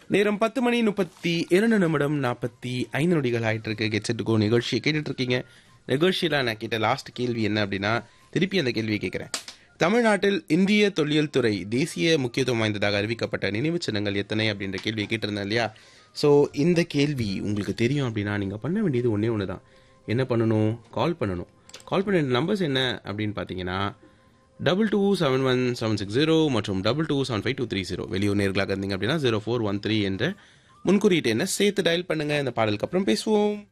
நேரம் பத்து மணி முப்பத்தி இரண்டு நிமிடம் நாற்பத்தி ஐந்து நொடிகள் ஆயிட்டு இருக்கு கெட்செட்டுக்கோ நிகழ்ச்சியை கேட்டுட்டு இருக்கீங்க நிகழ்ச்சியில நான் கேட்ட லாஸ்ட் கேள்வி என்ன அப்படின்னா திருப்பி அந்த கேள்வியை கேட்கிறேன் தமிழ்நாட்டில் இந்திய தொல்லியல் துறை தேசிய முக்கியத்துவம் வாய்ந்ததாக அறிவிக்கப்பட்ட நினைவுச் சின்னங்கள் எத்தனை அப்படின்ற கேள்வியை கேட்டிருந்தேன் இல்லையா ஸோ இந்த கேள்வி உங்களுக்கு தெரியும் அப்படின்னா நீங்கள் பண்ண வேண்டியது ஒன்றே ஒன்று தான் என்ன பண்ணணும் கால் பண்ணணும் கால் பண்ண நம்பர்ஸ் என்ன அப்படின்னு பார்த்தீங்கன்னா double two seven one seven six zero மற்றும் double two seven five two three zero வெளியூர் நேர்களாக இருந்தீங்க அப்படின்னா ஜீரோ ஃபோர் ஒன் த்ரீ என்ற முன்குறியீட்டு என்ன சேர்த்து டயல் பண்ணுங்க இந்த பாடலுக்கு அப்புறம் பேசுவோம்